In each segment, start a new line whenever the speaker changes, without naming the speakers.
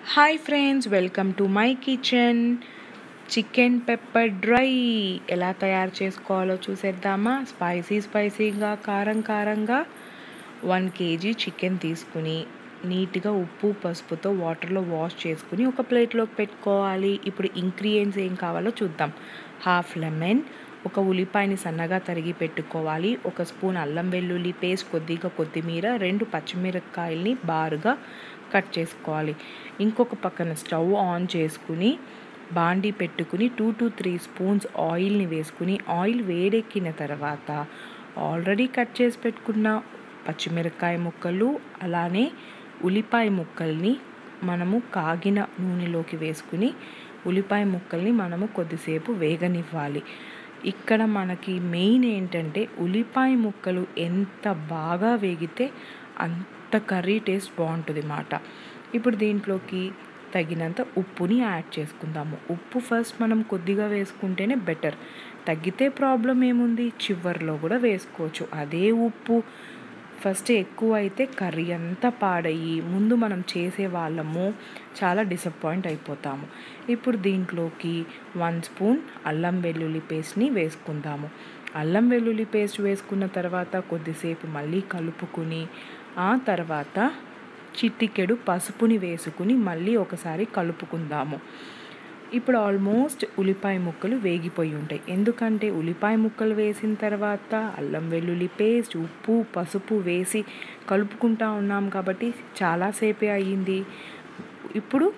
hi friends welcome to my kitchen chicken pepper dry ఎలా తయారు చేసుకోవాలో చూసేద్దామా స్పైసీ స్పైసీగా కారం కారంగా వన్ కేజీ చికెన్ తీసుకుని నీట్గా ఉప్పు పసుపుతో వాటర్లో వాష్ చేసుకుని ఒక ప్లేట్లోకి పెట్టుకోవాలి ఇప్పుడు ఇంగ్రీడియంట్స్ ఏం కావాలో చూద్దాం హాఫ్ లెమన్ ఒక ఉల్లిపాయని సన్నగా తరిగి పెట్టుకోవాలి ఒక స్పూన్ అల్లం వెల్లుల్లి పేస్ట్ కొద్దిగా కొత్తిమీర రెండు పచ్చిమిరపకాయల్ని బారుగా కట్ చేసుకోవాలి ఇంకొక పక్కన స్టవ్ ఆన్ చేసుకుని బాండి పెట్టుకుని టూ టు త్రీ స్పూన్స్ ఆయిల్ని వేసుకుని ఆయిల్ వేడెక్కిన తర్వాత ఆల్రెడీ కట్ చేసి పెట్టుకున్న పచ్చిమిరపకాయ ముక్కలు అలానే ఉల్లిపాయ ముక్కల్ని మనము కాగిన నూనెలోకి వేసుకుని ఉల్లిపాయ ముక్కల్ని మనము కొద్దిసేపు వేగనివ్వాలి ఇక్కడ మనకి మెయిన్ ఏంటంటే ఉల్లిపాయ ముక్కలు ఎంత బాగా వేగితే అంత కర్రీ టేస్ట్ బాగుంటుంది అన్నమాట ఇప్పుడు దీంట్లోకి తగినంత ఉప్పుని యాడ్ చేసుకుందాము ఉప్పు ఫస్ట్ మనం కొద్దిగా వేసుకుంటేనే బెటర్ తగ్గితే ప్రాబ్లం ఏముంది చివరిలో కూడా వేసుకోవచ్చు అదే ఉప్పు ఫస్ట్ ఎక్కువ అయితే కర్రీ అంతా పాడయ్యి ముందు మనం చేసే వాళ్ళము చాలా డిసప్పాయింట్ అయిపోతాము ఇప్పుడు దీంట్లోకి వన్ స్పూన్ అల్లం వెల్లుల్లి పేస్ట్ని వేసుకుందాము అల్లం వెల్లుల్లి పేస్ట్ వేసుకున్న తర్వాత కొద్దిసేపు మళ్ళీ కలుపుకుని ఆ తర్వాత చిటికెడు పసుపుని వేసుకుని మళ్ళీ ఒకసారి కలుపుకుందాము ఇప్పుడు ఆల్మోస్ట్ ఉల్లిపాయ ముక్కలు వేగిపోయి ఉంటాయి ఎందుకంటే ఉల్లిపాయ ముక్కలు వేసిన తర్వాత అల్లం వెల్లుల్లి పేస్ట్ ఉప్పు పసుపు వేసి కలుపుకుంటా ఉన్నాం కాబట్టి చాలాసేపే అయ్యింది ఇప్పుడు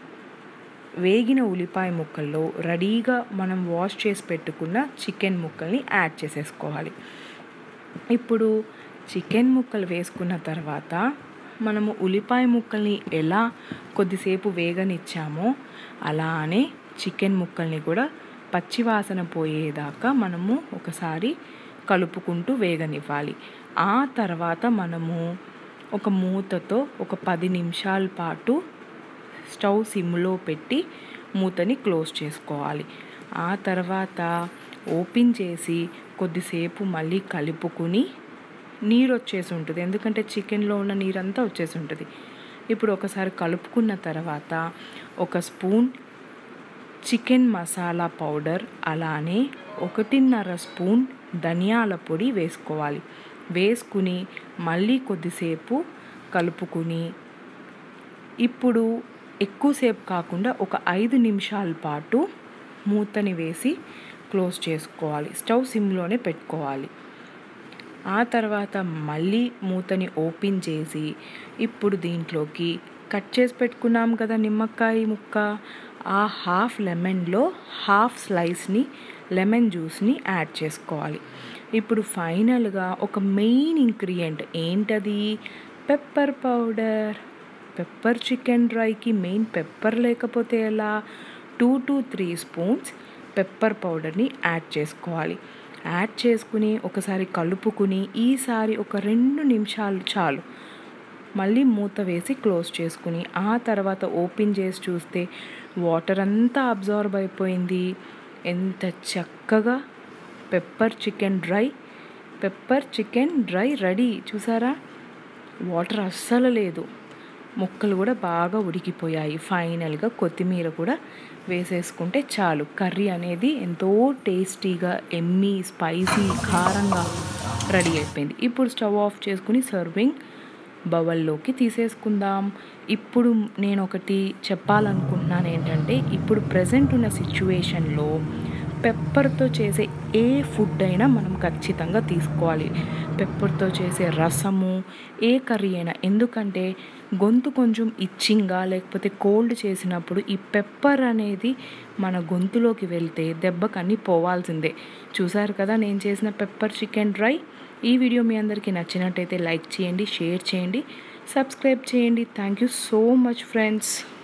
వేగిన ఉల్లిపాయ ముక్కల్లో రెడీగా మనం వాష్ చేసి పెట్టుకున్న చికెన్ ముక్కల్ని యాడ్ చేసేసుకోవాలి ఇప్పుడు చికెన్ ముక్కలు వేసుకున్న తర్వాత మనము ఉల్లిపాయ ముక్కల్ని ఎలా కొద్దిసేపు వేగనిచ్చామో అలానే చికెన్ ముక్కల్ని కూడా పచ్చివాసన పోయేదాకా మనము ఒకసారి కలుపుకుంటూ వేగనివ్వాలి ఆ తర్వాత మనము ఒక మూతతో ఒక పది నిమిషాల పాటు స్టవ్ సిమ్లో పెట్టి మూతని క్లోజ్ చేసుకోవాలి ఆ తర్వాత ఓపెన్ చేసి కొద్దిసేపు మళ్ళీ కలుపుకుని నీరు వచ్చేసి ఉంటుంది ఎందుకంటే చికెన్లో ఉన్న నీరంతా వచ్చేసి ఉంటుంది ఇప్పుడు ఒకసారి కలుపుకున్న తర్వాత ఒక స్పూన్ చికెన్ మసాలా పౌడర్ అలానే ఒకటిన్నర స్పూన్ ధనియాల పొడి వేసుకోవాలి వేసుకుని మళ్ళీ కొద్దిసేపు కలుపుకుని ఇప్పుడు ఎక్కువసేపు కాకుండా ఒక ఐదు నిమిషాల పాటు మూతని వేసి క్లోజ్ చేసుకోవాలి స్టవ్ సిమ్లోనే పెట్టుకోవాలి ఆ తర్వాత మళ్ళీ మూతని ఓపెన్ చేసి ఇప్పుడు దీంట్లోకి కట్ చేసి పెట్టుకున్నాం కదా నిమ్మకాయ ముక్క ఆ హాఫ్ లెమన్లో హాఫ్ స్లైస్ని లెమన్ జ్యూస్ని యాడ్ చేసుకోవాలి ఇప్పుడు ఫైనల్గా ఒక మెయిన్ ఇంగ్రీడియంట్ ఏంటది పెప్పర్ పౌడర్ పెప్పర్ చికెన్ డ్రైకి మెయిన్ పెప్పర్ లేకపోతే ఎలా two to three spoons pepper పౌడర్ని యాడ్ చేసుకోవాలి యాడ్ చేసుకుని ఒకసారి కలుపుకుని ఈసారి ఒక రెండు నిమిషాలు చాలు మళ్ళీ మూత వేసి క్లోజ్ చేసుకుని ఆ తర్వాత ఓపెన్ చేసి చూస్తే వాటర్ అంతా అబ్జర్వ్ అయిపోయింది ఎంత చక్కగా pepper chicken dry pepper chicken dry ready చూసారా వాటర్ అస్సలు లేదు ముక్కలు కూడా బాగా ఉడికిపోయాయి ఫైనల్గా కొత్తిమీర కూడా వేసేసుకుంటే చాలు కర్రీ అనేది ఎంతో టేస్టీగా ఎమ్మీ స్పైసీ కారంగా రెడీ అయిపోయింది ఇప్పుడు స్టవ్ ఆఫ్ చేసుకుని సర్వింగ్ బవల్లోకి తీసేసుకుందాం ఇప్పుడు నేను ఒకటి చెప్పాలనుకుంటున్నాను ఏంటంటే ఇప్పుడు ప్రజెంట్ ఉన్న సిచ్యువేషన్లో పెప్పర్తో చేసే ఏ ఫుడ్ అయినా మనం ఖచ్చితంగా తీసుకోవాలి పెప్పర్తో చేసే రసము ఏ కర్రీ అయినా ఎందుకంటే గొంతు కొంచెం ఇచ్చింగా లేకపోతే కోల్డ్ చేసినప్పుడు ఈ పెప్పర్ అనేది మన గొంతులోకి వెళ్తే దెబ్బకన్నీ పోవాల్సిందే చూసారు కదా నేను చేసిన పెప్పర్ చికెన్ డ్రై ఈ వీడియో మీ అందరికీ నచ్చినట్టయితే లైక్ చేయండి షేర్ చేయండి సబ్స్క్రైబ్ చేయండి thank you so much friends